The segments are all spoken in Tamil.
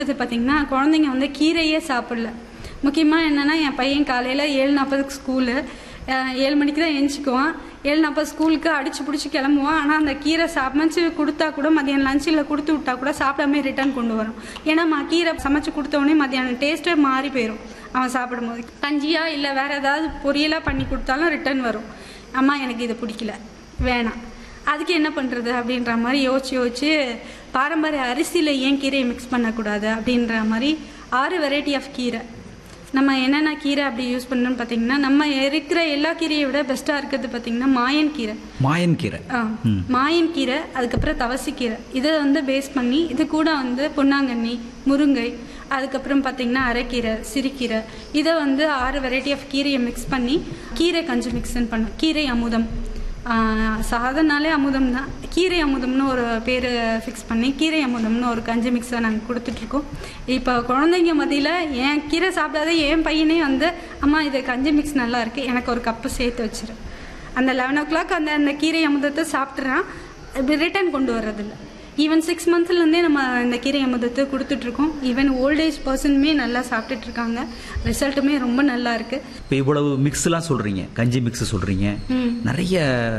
இது பார்த்தீங்கன்னா குழந்தைங்க வந்து கீரையே சாப்பிடல முக்கியமாக என்னென்னா என் பையன் காலையில் ஏழு நாற்பதுக்கு ஸ்கூலு ஏழு மணிக்கு தான் எழுந்திக்குவான் ஏழு நாற்பது ஸ்கூலுக்கு அடிச்சு பிடிச்சி கிளம்புவான் ஆனால் அந்த கீரை சமைச்சு கொடுத்தா கூட மதியானம் லஞ்சில் கொடுத்து விட்டா கூட சாப்பிடாம ரிட்டர்ன் கொண்டு வரும் ஏன்னா ம- கீரை சமைச்சு கொடுத்த உடனே மதியானம் டேஸ்ட்டே மாறி போயிடும் அவன் சாப்பிடும்போது கஞ்சியா இல்லை வேற ஏதாவது பொரியலாக பண்ணி கொடுத்தாலும் ரிட்டர்ன் வரும் அம்மா எனக்கு இது பிடிக்கல வேணாம் அதுக்கு என்ன பண்ணுறது அப்படின்ற மாதிரி யோசிச்சு யோசிச்சு பாரம்பரிய அரிசியில் ஏன் கீரையை மிக்ஸ் பண்ணக்கூடாது அப்படின்ற மாதிரி ஆறு வெரைட்டி ஆஃப் கீரை நம்ம என்னென்ன கீரை அப்படி யூஸ் பண்ணணும்னு பார்த்தீங்கன்னா நம்ம இருக்கிற எல்லா கீரையை விட பெஸ்ட்டாக இருக்கிறது பார்த்தீங்கன்னா மாயன் கீரை மாயன் கீரை ஆ, மாயன் கீரை அதுக்கப்புறம் தவசிக்கீரை இதை வந்து பேஸ் பண்ணி இது கூட வந்து பொன்னாங்கண்ணி முருங்கை அதுக்கப்புறம் பார்த்தீங்கன்னா அரைக்கீரை சிறுகீரை இதை வந்து ஆறு வெரைட்டி ஆஃப் கீரையை மிக்ஸ் பண்ணி கீரை கஞ்சி மிக்ஸ்ன்னு பண்ணோம் கீரை அமுதம் ஆ, சாதனாலே அமுதம் தான் கீரை அமுதம்னு ஒரு பேர் ஃபிக்ஸ் பண்ணி கீரை அமுதம்னு ஒரு கஞ்சி மிக்ஸை நாங்கள் கொடுத்துட்ருக்கோம் இப்போ குழந்தைங்க மத்தியில் என் கீரை சாப்பிடாத என் பையனே வந்து அம்மா இது கஞ்சி மிக்ஸ் நல்லா இருக்கு எனக்கு ஒரு கப்பு சேர்த்து வச்சிரு அந்த லெவன் ஓ கிளாக் அந்த அந்த கீரை அமுதத்தை சாப்பிட்றான் ரிட்டர்ன் கொண்டு வர்றதில்ல ஈவன் சிக்ஸ் மந்த்ஸ்லேருந்தே நம்ம இந்த கீரை அமுதத்தை கொடுத்துட்ருக்கோம் ஈவன் ஓல்டேஜ் பர்சனுமே நல்லா சாப்பிட்டுட்டு இருக்காங்க ரிசல்ட்டுமே ரொம்ப நல்லா இருக்கு இப்போ இவ்வளவு மிக்ஸ்லாம் சொல்றீங்க கஞ்சி மிக்ஸ் சொல்றீங்க நிறைய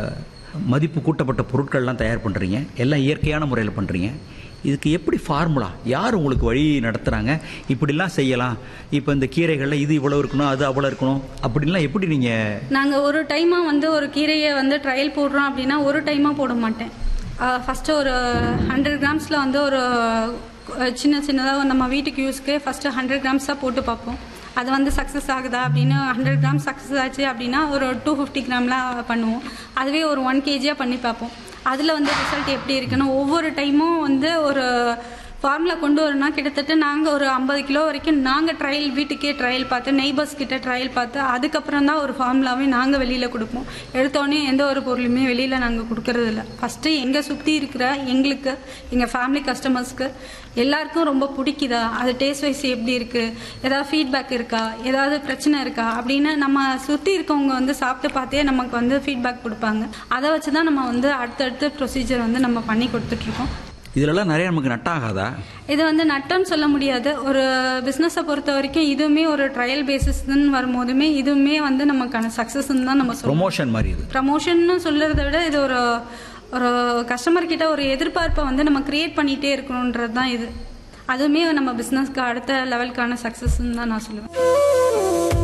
மதிப்பு கூட்டப்பட்ட பொருட்கள்லாம் தயார் பண்றீங்க எல்லாம் இயற்கையான முறையில் பண்றீங்க இதுக்கு எப்படி ஃபார்முலா யார் உங்களுக்கு வழி நடத்துறாங்க இப்படிலாம் செய்யலாம் இப்போ இந்த கீரைகள்ல இது இவ்வளவு இருக்கணும் அது அவ்வளவு இருக்கணும் அப்படின்லாம் எப்படி நீங்க நாங்கள் ஒரு டைமாக வந்து ஒரு கீரையை வந்து ட்ரையல் போடுறோம் அப்படின்னா ஒரு டைமாக போட மாட்டேன் ஃபஸ்ட்டு ஒரு ஹண்ட்ரட் கிராம்ஸில் வந்து ஒரு அஹ், சின்ன சின்னதாக நம்ம வீட்டுக்கு யூஸ்க்கு ஃபஸ்ட்டு ஹண்ட்ரட் கிராம்ஸாக போட்டு பார்ப்போம் அது வந்து சக்ஸஸ் ஆகுதா அப்படின்னு ஹண்ட்ரட் கிராம் சக்ஸஸ் ஆச்சு அப்படின்னா ஒரு டூ ஃபிஃப்டி கிராம்லாம் பண்ணுவோம் அதுவே ஒரு ஒன் கேஜியாக பண்ணி பார்ப்போம் அதில் வந்து ரிசல்ட் எப்படி இருக்குன்னு ஒவ்வொரு டைமும் வந்து ஒரு ஃபார்முலா கொண்டு வரணும்னா கிட்டத்தட்ட நாங்கள் ஒரு ஐம்பது கிலோ வரைக்கும் நாங்கள் ட்ரையல் வீட்டுக்கே ட்ரையல் பார்த்து நெய்பர்ஸ் கிட்ட ட்ரையல் பார்த்து அதுக்கப்புறம் தான் ஒரு ஃபார்முலாவே நாங்கள் வெளியில் கொடுப்போம் எடுத்தோடனே எந்த ஒரு பொருளுமே வெளியில் நாங்கள் கொடுக்கறது இல்ல ஃபஸ்ட்டு எங்கள் சுற்றி இருக்கிற எங்களுக்கு எங்கள் ஃபேமிலி கஸ்டமர்ஸ்க்கு எல்லாருக்கும் ரொம்ப பிடிக்குதா அது டேஸ்ட் வைஸ் எப்படி இருக்குது ஏதாவது ஃபீட்பேக் இருக்கா ஏதாவது பிரச்சனை இருக்கா அப்படின்னு நம்ம சுற்றி இருக்கவங்க வந்து சாப்பிட்டு பார்த்தே நமக்கு வந்து ஃபீட்பேக் கொடுப்பாங்க அதை வச்சு தான் நம்ம வந்து அடுத்தடுத்த ப்ரொசீஜர் வந்து நம்ம பண்ணி கொடுத்துட்ருக்கோம் இதுலலாம் நிறைய நமக்கு நட்டாகாதா இது வந்து நட்டம்னு சொல்ல முடியாது ஒரு பிஸ்னஸை பொறுத்த வரைக்கும் இதுவுமே ஒரு ட்ரையல் பேசிஸ்ன்னு வரும்போதுமே இதுவுமே வந்து நமக்கான சக்ஸஸ்ன்னு தான் நம்ம சொல்லுவோம் ப்ரொமோஷன் மாதிரி இது ப்ரமோஷன்னு சொல்றதை விட இது ஒரு ஒரு கஸ்டமர் கிட்ட ஒரு எதிர்பார்ப்பை வந்து நம்ம கிரியேட் பண்ணிகிட்டே இருக்கணுன்றது தான் இது அதுவுமே நம்ம பிஸ்னஸ்க்கு அடுத்த லெவலுக்கான சக்ஸஸ்ன்னு தான் நான் சொல்லுவேன்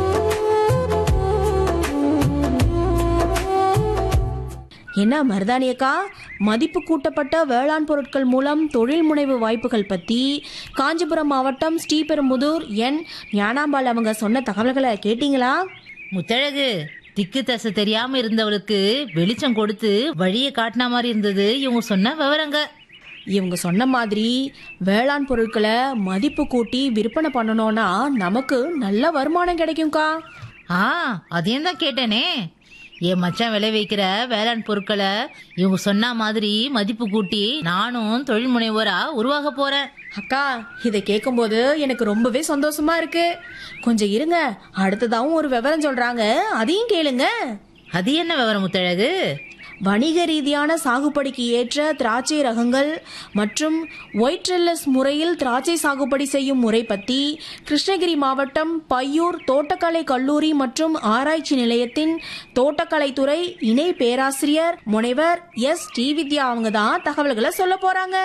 என்ன மருதானியக்கா மதிப்பு கூட்டப்பட்ட வேளாண் பொருட்கள் மூலம் தொழில் முனைவு வாய்ப்புகள் பத்தி காஞ்சிபுரம் மாவட்டம் ஸ்ரீபெரும்புதூர் என் ஞானாம்பாள் அவங்க சொன்ன தகவல்களை கேட்டீங்களா முத்தழகு திக்கு தசை தெரியாம இருந்தவளுக்கு வெளிச்சம் கொடுத்து வழியை காட்டின மாதிரி இருந்தது இவங்க சொன்ன விவரங்க இவங்க சொன்ன மாதிரி வேளாண் பொருட்களை மதிப்பு கூட்டி விற்பனை பண்ணணும்னா நமக்கு நல்ல வருமானம் கிடைக்கும்க்கா ஆ அதையும் தான் கேட்டேனே என் மச்சான் விளை வைக்கிற வேளாண் பொருட்களை இவங்க சொன்ன மாதிரி மதிப்பு கூட்டி நானும் தொழில் முனைவோரா உருவாக போறேன் அக்கா இதை கேட்கும்போது எனக்கு ரொம்பவே சந்தோஷமா இருக்கு கொஞ்சம் இருங்க அடுத்ததாவும் ஒரு விவரம் சொல்றாங்க அதையும் கேளுங்க அது என்ன விவரம் முத்தழகு வணிக ரீதியான சாகுபடிக்கு ஏற்ற திராட்சை ரகங்கள் மற்றும் ஒயிட்ரெல்லஸ் முறையில் திராட்சை சாகுபடி செய்யும் முறை பற்றி கிருஷ்ணகிரி மாவட்டம் பையூர் தோட்டக்கலை கல்லூரி மற்றும் ஆராய்ச்சி நிலையத்தின் தோட்டக்கலைத்துறை இணை பேராசிரியர் முனைவர் எஸ் ஸ்ரீவித்யா அவங்க தான் தகவல்களை சொல்ல போறாங்க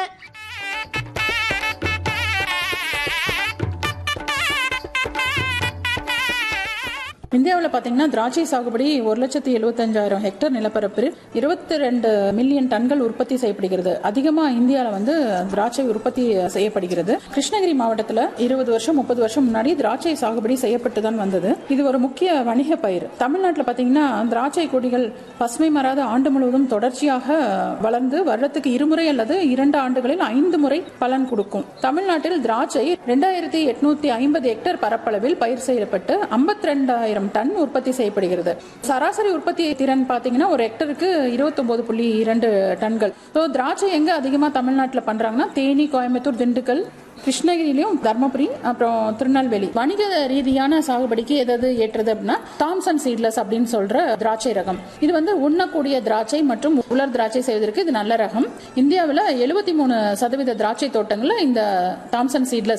இந்தியாவில் பார்த்தீங்கன்னா திராட்சை சாகுபடி ஒரு லட்சத்தி எழுபத்தஞ்சாயிரம் ஹெக்டேர் நிலப்பரப்பில் இருபத்தி ரெண்டு மில்லியன் டன்கள் உற்பத்தி செய்யப்படுகிறது அதிகமாக இந்தியாவில் வந்து திராட்சை உற்பத்தி செய்யப்படுகிறது கிருஷ்ணகிரி மாவட்டத்தில் இருபது வருஷம் முப்பது வருஷம் முன்னாடி திராட்சை சாகுபடி செய்யப்பட்டு தான் வந்தது இது ஒரு முக்கிய வணிக பயிர் தமிழ்நாட்டில் பார்த்தீங்கன்னா திராட்சை கொடிகள் பசுமை மராத ஆண்டு முழுவதும் தொடர்ச்சியாக வளர்ந்து வருடத்துக்கு இருமுறை அல்லது இரண்டு ஆண்டுகளில் ஐந்து முறை பலன் கொடுக்கும் தமிழ்நாட்டில் திராட்சை ரெண்டாயிரத்தி எட்நூத்தி ஐம்பது ஹெக்டேர் பரப்பளவில் பயிர் செய்யப்பட்டு ஐம்பத்தி ரெண்டாயிரம் ஆயிரம் டன் உற்பத்தி செய்யப்படுகிறது சராசரி உற்பத்தி திறன் பாத்தீங்கன்னா ஒரு ஹெக்டருக்கு இருபத்தொன்பது புள்ளி இரண்டு டன்கள் ஸோ திராட்சை எங்க அதிகமா தமிழ்நாட்டில் பண்றாங்கன்னா தேனி கோயம்புத்தூர் திண்டுக்கல் கிருஷ்ணகிரியிலையும் தர்மபுரி அப்புறம் திருநெல்வேலி வணிக ரீதியான சாகுபடிக்கு எதாவது ஏற்றது அப்படின்னா தாம்சன் சீட்லெஸ் அப்படின்னு சொல்ற திராட்சை ரகம் இது வந்து உண்ணக்கூடிய திராட்சை மற்றும் உலர் திராட்சை செய்வதற்கு இது நல்ல ரகம் இந்தியாவில் எழுபத்தி மூணு சதவீத திராட்சை தோட்டங்கள்ல இந்த தாம்சன் சீட்லெஸ்